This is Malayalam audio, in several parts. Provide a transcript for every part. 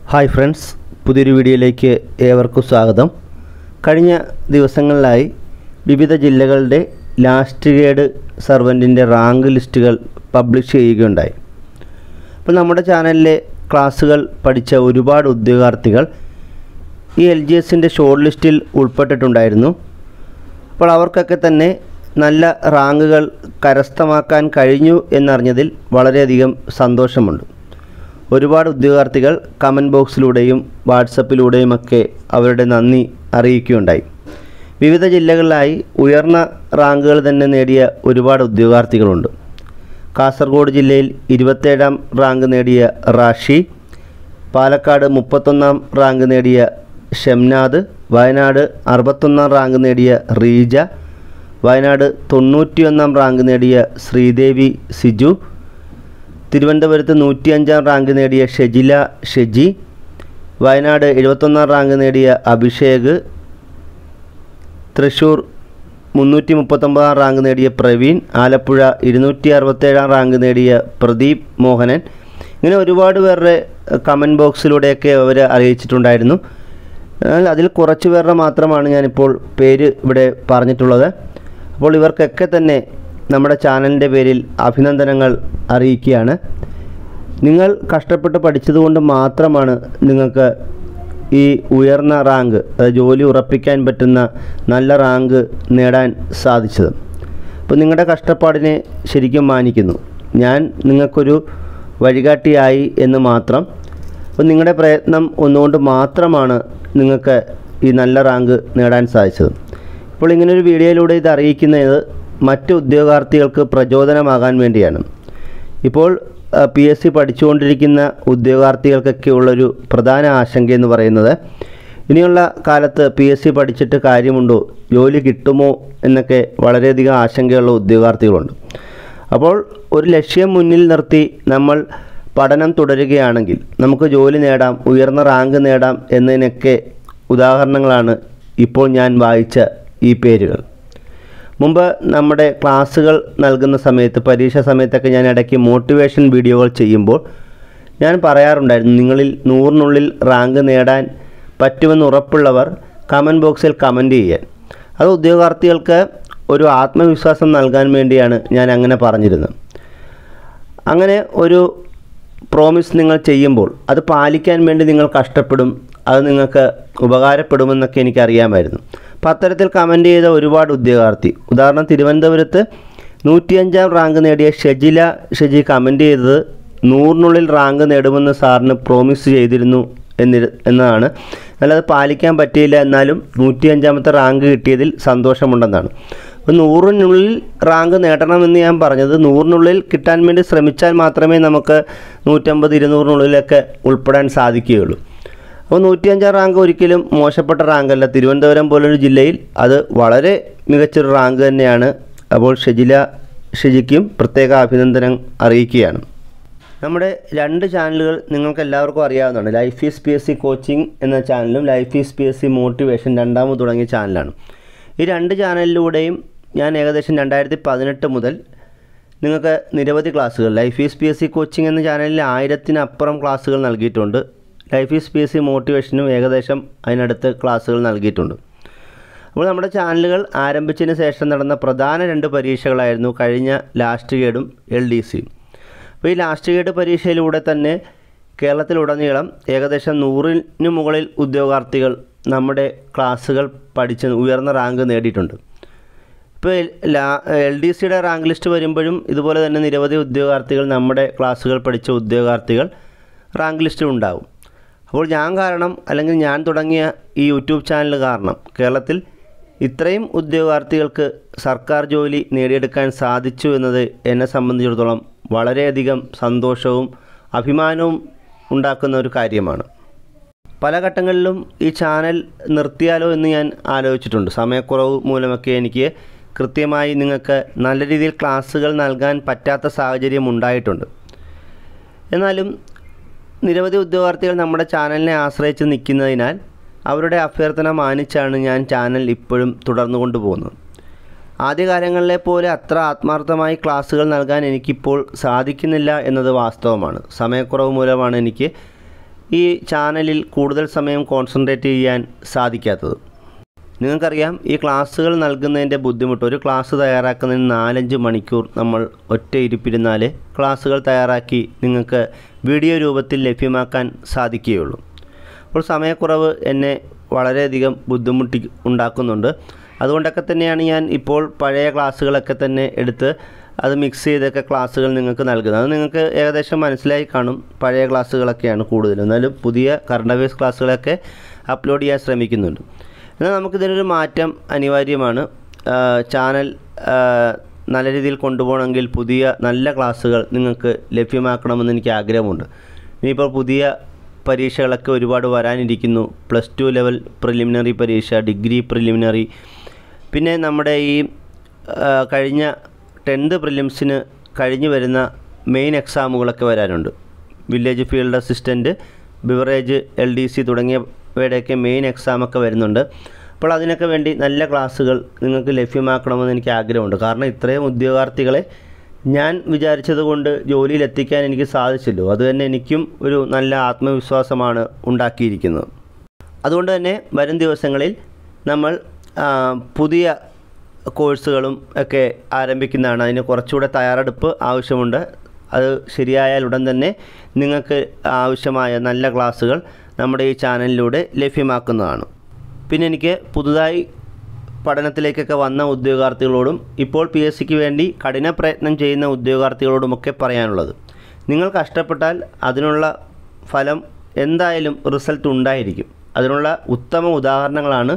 ഹായ് ഫ്രണ്ട്സ് പുതിയൊരു വീഡിയോയിലേക്ക് ഏവർക്കും സ്വാഗതം കഴിഞ്ഞ ദിവസങ്ങളിലായി വിവിധ ജില്ലകളുടെ ലാസ്റ്റ് ഗ്രേഡ് സർവൻറ്റിൻ്റെ റാങ്ക് ലിസ്റ്റുകൾ പബ്ലിഷ് ചെയ്യുകയുണ്ടായി അപ്പോൾ നമ്മുടെ ചാനലിലെ ക്ലാസ്സുകൾ പഠിച്ച ഒരുപാട് ഉദ്യോഗാർത്ഥികൾ ഈ എൽ ജി എസിൻ്റെ ഷോർട്ട് ലിസ്റ്റിൽ ഉൾപ്പെട്ടിട്ടുണ്ടായിരുന്നു അപ്പോൾ അവർക്കൊക്കെ തന്നെ നല്ല റാങ്കുകൾ കരസ്ഥമാക്കാൻ കഴിഞ്ഞു എന്നറിഞ്ഞതിൽ വളരെയധികം സന്തോഷമുണ്ട് ഒരുപാട് ഉദ്യോഗാർത്ഥികൾ കമൻറ്റ് ബോക്സിലൂടെയും വാട്സപ്പിലൂടെയുമൊക്കെ അവരുടെ നന്ദി അറിയിക്കുകയുണ്ടായി വിവിധ ജില്ലകളിലായി ഉയർന്ന റാങ്കുകൾ തന്നെ നേടിയ ഒരുപാട് ഉദ്യോഗാർത്ഥികളുണ്ട് കാസർഗോഡ് ജില്ലയിൽ ഇരുപത്തേഴാം റാങ്ക് നേടിയ റാഷി പാലക്കാട് മുപ്പത്തൊന്നാം റാങ്ക് നേടിയ ഷംനാദ് വയനാട് അറുപത്തൊന്നാം റാങ്ക് നേടിയ റീജ വയനാട് തൊണ്ണൂറ്റിയൊന്നാം റാങ്ക് നേടിയ ശ്രീദേവി സിജു തിരുവനന്തപുരത്ത് നൂറ്റിയഞ്ചാം റാങ്ക് നേടിയ ഷെജില ഷെജി വയനാട് എഴുപത്തൊന്നാം റാങ്ക് നേടിയ അഭിഷേക് തൃശ്ശൂർ മുന്നൂറ്റി മുപ്പത്തൊമ്പതാം റാങ്ക് നേടിയ പ്രവീൺ ആലപ്പുഴ ഇരുന്നൂറ്റി അറുപത്തേഴാം റാങ്ക് നേടിയ പ്രദീപ് മോഹനൻ ഇങ്ങനെ ഒരുപാട് പേരുടെ കമൻറ്റ് ബോക്സിലൂടെയൊക്കെ അവർ അറിയിച്ചിട്ടുണ്ടായിരുന്നു എന്നാൽ അതിൽ കുറച്ച് പേരുടെ മാത്രമാണ് ഞാനിപ്പോൾ പേര് ഇവിടെ പറഞ്ഞിട്ടുള്ളത് അപ്പോൾ ഇവർക്കൊക്കെ തന്നെ നമ്മുടെ ചാനലിൻ്റെ പേരിൽ അഭിനന്ദനങ്ങൾ അറിയിക്കുകയാണ് നിങ്ങൾ കഷ്ടപ്പെട്ട് പഠിച്ചതുകൊണ്ട് മാത്രമാണ് നിങ്ങൾക്ക് ഈ ഉയർന്ന റാങ്ക് അതായത് ജോലി ഉറപ്പിക്കാൻ പറ്റുന്ന നല്ല റാങ്ക് നേടാൻ സാധിച്ചത് അപ്പോൾ നിങ്ങളുടെ കഷ്ടപ്പാടിനെ ശരിക്കും മാനിക്കുന്നു ഞാൻ നിങ്ങൾക്കൊരു വഴികാട്ടിയായി എന്ന് മാത്രം അപ്പോൾ നിങ്ങളുടെ പ്രയത്നം ഒന്നുകൊണ്ട് മാത്രമാണ് നിങ്ങൾക്ക് ഈ നല്ല റാങ്ക് നേടാൻ സാധിച്ചത് ഇപ്പോൾ ഇങ്ങനൊരു വീഡിയോയിലൂടെ ഇത് അറിയിക്കുന്നത് മറ്റ് ഉദ്യോഗാർത്ഥികൾക്ക് പ്രചോദനമാകാൻ വേണ്ടിയാണ് ഇപ്പോൾ പി എസ് സി പഠിച്ചുകൊണ്ടിരിക്കുന്ന ഉദ്യോഗാർത്ഥികൾക്കൊക്കെ ഉള്ളൊരു പ്രധാന ആശങ്ക എന്ന് പറയുന്നത് ഇനിയുള്ള കാലത്ത് പി എസ് സി പഠിച്ചിട്ട് കാര്യമുണ്ടോ ജോലി കിട്ടുമോ എന്നൊക്കെ വളരെയധികം ആശങ്കയുള്ള ഉദ്യോഗാർത്ഥികളുണ്ട് അപ്പോൾ ഒരു ലക്ഷ്യം മുന്നിൽ നിർത്തി നമ്മൾ പഠനം തുടരുകയാണെങ്കിൽ നമുക്ക് ജോലി നേടാം ഉയർന്ന റാങ്ക് നേടാം എന്നതിനൊക്കെ ഉദാഹരണങ്ങളാണ് ഇപ്പോൾ ഞാൻ വായിച്ച ഈ പേരുകൾ മുമ്പ് നമ്മുടെ ക്ലാസ്സുകൾ നൽകുന്ന സമയത്ത് പരീക്ഷ സമയത്തൊക്കെ ഞാൻ ഇടയ്ക്ക് മോട്ടിവേഷൻ വീഡിയോകൾ ചെയ്യുമ്പോൾ ഞാൻ പറയാറുണ്ടായിരുന്നു നിങ്ങളിൽ നൂറിനുള്ളിൽ റാങ്ക് നേടാൻ പറ്റുമെന്ന് ഉറപ്പുള്ളവർ കമൻറ്റ് ബോക്സിൽ കമൻറ്റ് ചെയ്യാൻ അത് ഉദ്യോഗാർത്ഥികൾക്ക് ഒരു ആത്മവിശ്വാസം നൽകാൻ വേണ്ടിയാണ് ഞാൻ അങ്ങനെ പറഞ്ഞിരുന്നത് അങ്ങനെ ഒരു പ്രോമിസ് നിങ്ങൾ ചെയ്യുമ്പോൾ അത് പാലിക്കാൻ വേണ്ടി നിങ്ങൾ കഷ്ടപ്പെടും അത് നിങ്ങൾക്ക് ഉപകാരപ്പെടുമെന്നൊക്കെ എനിക്കറിയാമായിരുന്നു അപ്പോൾ അത്തരത്തിൽ കമൻറ്റ് ചെയ്ത ഒരുപാട് ഉദ്യോഗാർത്ഥി ഉദാഹരണം തിരുവനന്തപുരത്ത് നൂറ്റിയഞ്ചാം റാങ്ക് നേടിയ ഷെജില ഷെജി കമൻറ്റ് ചെയ്തത് നൂറിനുള്ളിൽ റാങ്ക് നേടുമെന്ന് സാറിന് പ്രോമിസ് ചെയ്തിരുന്നു എന്നി എന്നതാണ് എന്നാൽ അത് പാലിക്കാൻ പറ്റിയില്ല എന്നാലും നൂറ്റിയഞ്ചാമത്തെ റാങ്ക് കിട്ടിയതിൽ സന്തോഷമുണ്ടെന്നാണ് അപ്പോൾ നൂറിനുള്ളിൽ റാങ്ക് നേടണമെന്ന് ഞാൻ പറഞ്ഞത് നൂറിനുള്ളിൽ കിട്ടാൻ വേണ്ടി ശ്രമിച്ചാൽ മാത്രമേ നമുക്ക് നൂറ്റമ്പത് ഇരുന്നൂറിനുള്ളിലൊക്കെ ഉൾപ്പെടാൻ സാധിക്കുകയുള്ളൂ അപ്പോൾ നൂറ്റിയഞ്ചാം റാങ്ക് ഒരിക്കലും മോശപ്പെട്ട റാങ്കല്ല തിരുവനന്തപുരം പോലൊരു ജില്ലയിൽ അത് വളരെ മികച്ചൊരു റാങ്ക് തന്നെയാണ് അപ്പോൾ ഷെജില ഷെജിക്കും പ്രത്യേക അഭിനന്ദനം അറിയിക്കുകയാണ് നമ്മുടെ രണ്ട് ചാനലുകൾ നിങ്ങൾക്ക് എല്ലാവർക്കും അറിയാവുന്നതാണ് life is P S C coaching എന്ന ചാനലും life is P S C motivation രണ്ടാമത് തുടങ്ങിയ ചാനലാണ് ഈ രണ്ട് ചാനലിലൂടെയും ഞാൻ ഏകദേശം രണ്ടായിരത്തി പതിനെട്ട് മുതൽ നിങ്ങൾക്ക് നിരവധി ക്ലാസ്സുകൾ life is P S C coaching എന്ന ചാനലിൽ ആയിരത്തിനപ്പുറം ക്ലാസ്സുകൾ നൽകിയിട്ടുണ്ട് life is P S C മോട്ടിവേഷനും ഏകദേശം അതിനടുത്ത് ക്ലാസ്സുകൾ നൽകിയിട്ടുണ്ട് അപ്പോൾ നമ്മുടെ ചാനലുകൾ ആരംഭിച്ചതിന് ശേഷം നടന്ന പ്രധാന രണ്ട് പരീക്ഷകളായിരുന്നു കഴിഞ്ഞ ലാസ്റ്റ് ഗേഡും എൽ ഡി സിയും അപ്പോൾ ഈ ലാസ്റ്റ് ഗേഡ് പരീക്ഷയിലൂടെ തന്നെ കേരളത്തിലുടനീളം ഏകദേശം നൂറിന് മുകളിൽ ഉദ്യോഗാർത്ഥികൾ നമ്മുടെ ക്ലാസ്സുകൾ പഠിച്ച് ഉയർന്ന റാങ്ക് നേടിയിട്ടുണ്ട് ഇപ്പോൾ ലാ എൽ ഡി സിയുടെ റാങ്ക് ലിസ്റ്റ് വരുമ്പോഴും ഇതുപോലെ തന്നെ നിരവധി ഉദ്യോഗാർത്ഥികൾ നമ്മുടെ ക്ലാസ്സുകൾ പഠിച്ച ഉദ്യോഗാർത്ഥികൾ റാങ്ക് ലിസ്റ്റിൽ ഉണ്ടാകും അപ്പോൾ ഞാൻ കാരണം അല്ലെങ്കിൽ ഞാൻ തുടങ്ങിയ ഈ യൂട്യൂബ് ചാനൽ കാരണം കേരളത്തിൽ ഇത്രയും ഉദ്യോഗാർത്ഥികൾക്ക് സർക്കാർ ജോലി നേടിയെടുക്കാൻ സാധിച്ചു എന്നത് എന്നെ സംബന്ധിച്ചിടത്തോളം വളരെയധികം സന്തോഷവും അഭിമാനവും ഉണ്ടാക്കുന്ന ഒരു കാര്യമാണ് പല ഘട്ടങ്ങളിലും ഈ ചാനൽ നിർത്തിയാലോ എന്ന് ഞാൻ ആലോചിച്ചിട്ടുണ്ട് സമയക്കുറവ് മൂലമൊക്കെ എനിക്ക് കൃത്യമായി നിങ്ങൾക്ക് നല്ല രീതിയിൽ ക്ലാസ്സുകൾ നൽകാൻ പറ്റാത്ത സാഹചര്യം ഉണ്ടായിട്ടുണ്ട് എന്നാലും നിരവധി ഉദ്യോഗാർത്ഥികൾ നമ്മുടെ ചാനലിനെ ആശ്രയിച്ച് നിൽക്കുന്നതിനാൽ അവരുടെ അഭ്യർത്ഥന മാനിച്ചാണ് ഞാൻ ചാനൽ ഇപ്പോഴും തുടർന്നു കൊണ്ടുപോകുന്നത് ആദ്യകാലങ്ങളിലെ പോലെ അത്ര ആത്മാർത്ഥമായി ക്ലാസ്സുകൾ നൽകാൻ എനിക്കിപ്പോൾ സാധിക്കുന്നില്ല എന്നത് വാസ്തവമാണ് സമയക്കുറവ് മൂലമാണ് എനിക്ക് ഈ ചാനലിൽ കൂടുതൽ സമയം കോൺസെൻട്രേറ്റ് ചെയ്യാൻ സാധിക്കാത്തത് നിങ്ങൾക്കറിയാം ഈ ക്ലാസ്സുകൾ നൽകുന്നതിൻ്റെ ബുദ്ധിമുട്ട് ഒരു ക്ലാസ് തയ്യാറാക്കുന്നതിന് നാലഞ്ച് മണിക്കൂർ നമ്മൾ ഒറ്റ ഇരിപ്പിരുന്നാൽ ക്ലാസ്സുകൾ തയ്യാറാക്കി നിങ്ങൾക്ക് വീഡിയോ രൂപത്തിൽ ലഭ്യമാക്കാൻ സാധിക്കുകയുള്ളൂ അപ്പോൾ സമയക്കുറവ് എന്നെ വളരെയധികം ബുദ്ധിമുട്ടി ഉണ്ടാക്കുന്നുണ്ട് അതുകൊണ്ടൊക്കെ തന്നെയാണ് ഞാൻ ഇപ്പോൾ പഴയ ക്ലാസ്സുകളൊക്കെ തന്നെ എടുത്ത് അത് മിക്സ് ചെയ്തൊക്കെ ക്ലാസ്സുകൾ നിങ്ങൾക്ക് നൽകുന്നത് അത് നിങ്ങൾക്ക് ഏകദേശം മനസ്സിലായി കാണും പഴയ ക്ലാസ്സുകളൊക്കെയാണ് കൂടുതലും എന്നാലും പുതിയ കറണ്ട് അഫയേഴ്സ് ക്ലാസ്സുകളൊക്കെ അപ്ലോഡ് ചെയ്യാൻ ശ്രമിക്കുന്നുണ്ട് എന്നാൽ നമുക്കിതിനൊരു മാറ്റം അനിവാര്യമാണ് ആ, ചാനൽ ആ, നല്ല രീതിയിൽ കൊണ്ടുപോകണമെങ്കിൽ പുതിയ നല്ല ക്ലാസ്സുകൾ നിങ്ങൾക്ക് ലഭ്യമാക്കണമെന്ന് എനിക്ക് ആഗ്രഹമുണ്ട് ഇനിയിപ്പോൾ പുതിയ പരീക്ഷകളൊക്കെ ഒരുപാട് വരാനിരിക്കുന്നു പ്ലസ് ടു ലെവൽ പ്രിലിമിനറി പരീക്ഷ ഡിഗ്രി പ്രിലിമിനറി പിന്നെ നമ്മുടെ ഈ ആ, കഴിഞ്ഞ ടെൻത്ത് പ്രിലിംസിന് കഴിഞ്ഞ് വരുന്ന മെയിൻ എക്സാമുകളൊക്കെ വരാനുണ്ട് village field assistant beverage L D C തുടങ്ങിയവയുടെയൊക്കെ മെയിൻ എക്സാമൊക്കെ വരുന്നുണ്ട് അപ്പോൾ അതിനൊക്കെ വേണ്ടി നല്ല ക്ലാസ്സുകൾ നിങ്ങൾക്ക് ലഭ്യമാക്കണമെന്ന് എനിക്ക് ആഗ്രഹമുണ്ട് കാരണം ഇത്രയും ഉദ്യോഗാർത്ഥികളെ ഞാൻ വിചാരിച്ചതുകൊണ്ട് ജോലിയിൽ എത്തിക്കാൻ എനിക്ക് സാധിച്ചല്ലോ അതുതന്നെ എനിക്കും ഒരു നല്ല ആത്മവിശ്വാസമാണ് ഉണ്ടാക്കിയിരിക്കുന്നത് അതുകൊണ്ട് തന്നെ വരും ദിവസങ്ങളിൽ നമ്മൾ ആ, പുതിയ കോഴ്സുകളും ഒക്കെ ആരംഭിക്കുന്നതാണ് അതിന് കുറച്ചുകൂടെ തയ്യാറെടുപ്പ് ആവശ്യമുണ്ട് അത് ശരിയായാൽ ഉടൻ തന്നെ നിങ്ങൾക്ക് ആവശ്യമായ നല്ല ക്ലാസ്സുകൾ നമ്മുടെ ഈ ചാനലിലൂടെ ലഭ്യമാക്കുന്നതാണ് പിന്നെ എനിക്ക് പുതുതായി പഠനത്തിലേക്കൊക്കെ വന്ന ഉദ്യോഗാർത്ഥികളോടും ഇപ്പോൾ പി എസ് സിക്ക് വേണ്ടി കഠിന പ്രയത്നം ചെയ്യുന്ന ഉദ്യോഗാർത്ഥികളോടുമൊക്കെ പറയാനുള്ളത് നിങ്ങൾ കഷ്ടപ്പെട്ടാൽ അതിനുള്ള ഫലം എന്തായാലും റിസൾട്ട് ഉണ്ടായിരിക്കും അതിനുള്ള ഉത്തമ ഉദാഹരണങ്ങളാണ്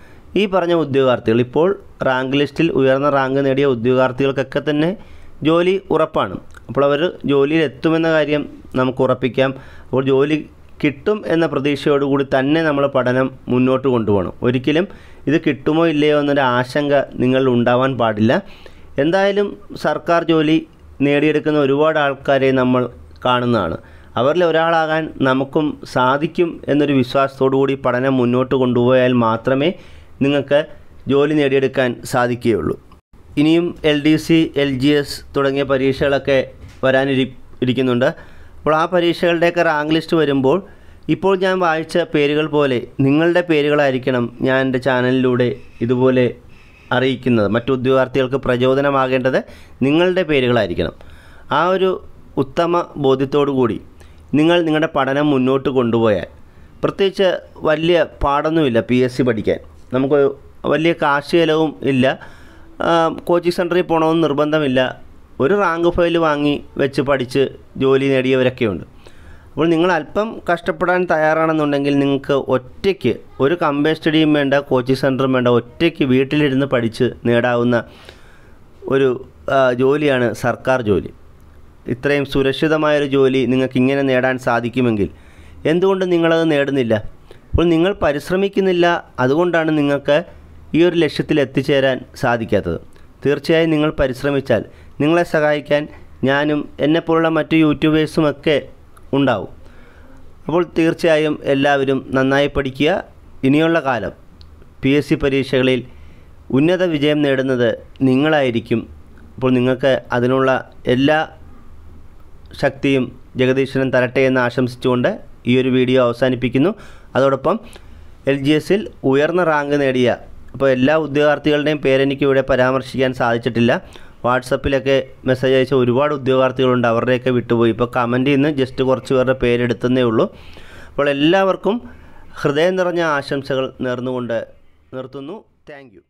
ഈ പറഞ്ഞ ഉദ്യോഗാർത്ഥികൾ ഇപ്പോൾ റാങ്ക് ലിസ്റ്റിൽ ഉയർന്ന റാങ്ക് നേടിയ ഉദ്യോഗാർത്ഥികൾക്കൊക്കെ തന്നെ ജോലി ഉറപ്പാണ് അപ്പോൾ അവർ ജോലിയിൽ എത്തുമെന്ന കാര്യം നമുക്ക് ഉറപ്പിക്കാം അപ്പോൾ ജോലി കിട്ടും എന്ന പ്രതീക്ഷയോടുകൂടി തന്നെ നമ്മൾ പഠനം മുന്നോട്ട് കൊണ്ടുപോകണം ഒരിക്കലും ഇത് കിട്ടുമോ ഇല്ലയോ എന്നൊരു ആശങ്ക നിങ്ങളിൽ ഉണ്ടാവാൻ പാടില്ല എന്തായാലും സർക്കാർ ജോലി നേടിയെടുക്കുന്ന ഒരുപാട് ആൾക്കാരെ നമ്മൾ കാണുന്നതാണ് അവരിൽ ഒരാളാകാൻ നമുക്കും സാധിക്കും എന്നൊരു വിശ്വാസത്തോടു കൂടി പഠനം മുന്നോട്ട് കൊണ്ടുപോയാൽ മാത്രമേ നിങ്ങൾക്ക് ജോലി നേടിയെടുക്കാൻ സാധിക്കുകയുള്ളൂ ഇനിയും L D C L G S തുടങ്ങിയ പരീക്ഷകളൊക്കെ വരാനിരി ഇരിക്കുന്നുണ്ട് അപ്പോൾ ആ പരീക്ഷകളുടെയൊക്കെ റാങ്ക് ലിസ്റ്റ് വരുമ്പോൾ ഇപ്പോൾ ഞാൻ വായിച്ച പേരുകൾ പോലെ നിങ്ങളുടെ പേരുകളായിരിക്കണം ഞാൻ എൻ്റെ ചാനലിലൂടെ ഇതുപോലെ അറിയിക്കുന്നത് മറ്റു ഉദ്യോഗാർത്ഥികൾക്ക് പ്രചോദനമാകേണ്ടത് നിങ്ങളുടെ പേരുകളായിരിക്കണം ആ ഒരു ഉത്തമ ബോധ്യത്തോടു കൂടി നിങ്ങൾ നിങ്ങളുടെ പഠനം മുന്നോട്ട് കൊണ്ടുപോയാൽ പ്രത്യേകിച്ച് വലിയ പാടൊന്നുമില്ല പി എസ് സി പഠിക്കാൻ നമുക്ക് വലിയ കാശ് ചിലവും ഇല്ല ആ, കോച്ചിങ് സെൻറ്ററിൽ പോകണമെന്ന് നിർബന്ധമില്ല ഒരു റാങ്ക് ഫയൽ വാങ്ങി വെച്ച് പഠിച്ച് ജോലി നേടിയവരൊക്കെയുണ്ട് അപ്പോൾ നിങ്ങൾ അല്പം കഷ്ടപ്പെടാൻ തയ്യാറാണെന്നുണ്ടെങ്കിൽ നിങ്ങൾക്ക് ഒറ്റയ്ക്ക് ഒരു കമ്പേ സ്റ്റഡിയും വേണ്ട കോച്ചിങ് സെൻറ്ററും വേണ്ട ഒറ്റയ്ക്ക് വീട്ടിലിരുന്ന് പഠിച്ച് നേടാവുന്ന ഒരു ആ, ജോലിയാണ് സർക്കാർ ജോലി ഇത്രയും സുരക്ഷിതമായൊരു ജോലി നിങ്ങൾക്ക് ഇങ്ങനെ നേടാൻ സാധിക്കുമെങ്കിൽ എന്തുകൊണ്ട് നിങ്ങളത് നേടുന്നില്ല അപ്പോൾ നിങ്ങൾ പരിശ്രമിക്കുന്നില്ല അതുകൊണ്ടാണ് നിങ്ങൾക്ക് ഈ ഒരു ലക്ഷ്യത്തിൽ എത്തിച്ചേരാൻ സാധിക്കാത്തത് തീർച്ചയായും നിങ്ങൾ പരിശ്രമിച്ചാൽ നിങ്ങളെ സഹായിക്കാൻ ഞാനും എന്നെപ്പോലുള്ള മറ്റു യൂട്യൂബേഴ്സുമൊക്കെ ഉണ്ടാവും അപ്പോൾ തീർച്ചയായും എല്ലാവരും നന്നായി പഠിക്കുക ഇനിയുള്ള കാലം പി എസ് സി പരീക്ഷകളിൽ ഉന്നത വിജയം നേടുന്നത് നിങ്ങളായിരിക്കും അപ്പോൾ നിങ്ങൾക്ക് അതിനുള്ള എല്ലാ ശക്തിയും ജഗദീശ്വരൻ തരട്ടെ എന്ന് ആശംസിച്ചുകൊണ്ട് ഈ ഒരു വീഡിയോ അവസാനിപ്പിക്കുന്നു അതോടൊപ്പം എൽ ജി എസിൽ ഉയർന്ന റാങ്ക് നേടിയ അപ്പോൾ എല്ലാ ഉദ്യോഗാർത്ഥികളുടെയും പേരെനിക്ക് ഇവിടെ പരാമർശിക്കാൻ സാധിച്ചിട്ടില്ല വാട്സപ്പിലൊക്കെ മെസ്സേജ് അയച്ച ഒരുപാട് ഉദ്യോഗാർത്ഥികളുണ്ട് അവരുടെയൊക്കെ വിട്ടുപോയി ഇപ്പോൾ കമൻറ്റിൽ നിന്ന് ജസ്റ്റ് കുറച്ച് പേരുടെ പേരെടുത്തന്നേ ഉള്ളൂ അപ്പോൾ എല്ലാവർക്കും ഹൃദയം നിറഞ്ഞ ആശംസകൾ നേർന്നുകൊണ്ട് നിർത്തുന്നു താങ്ക്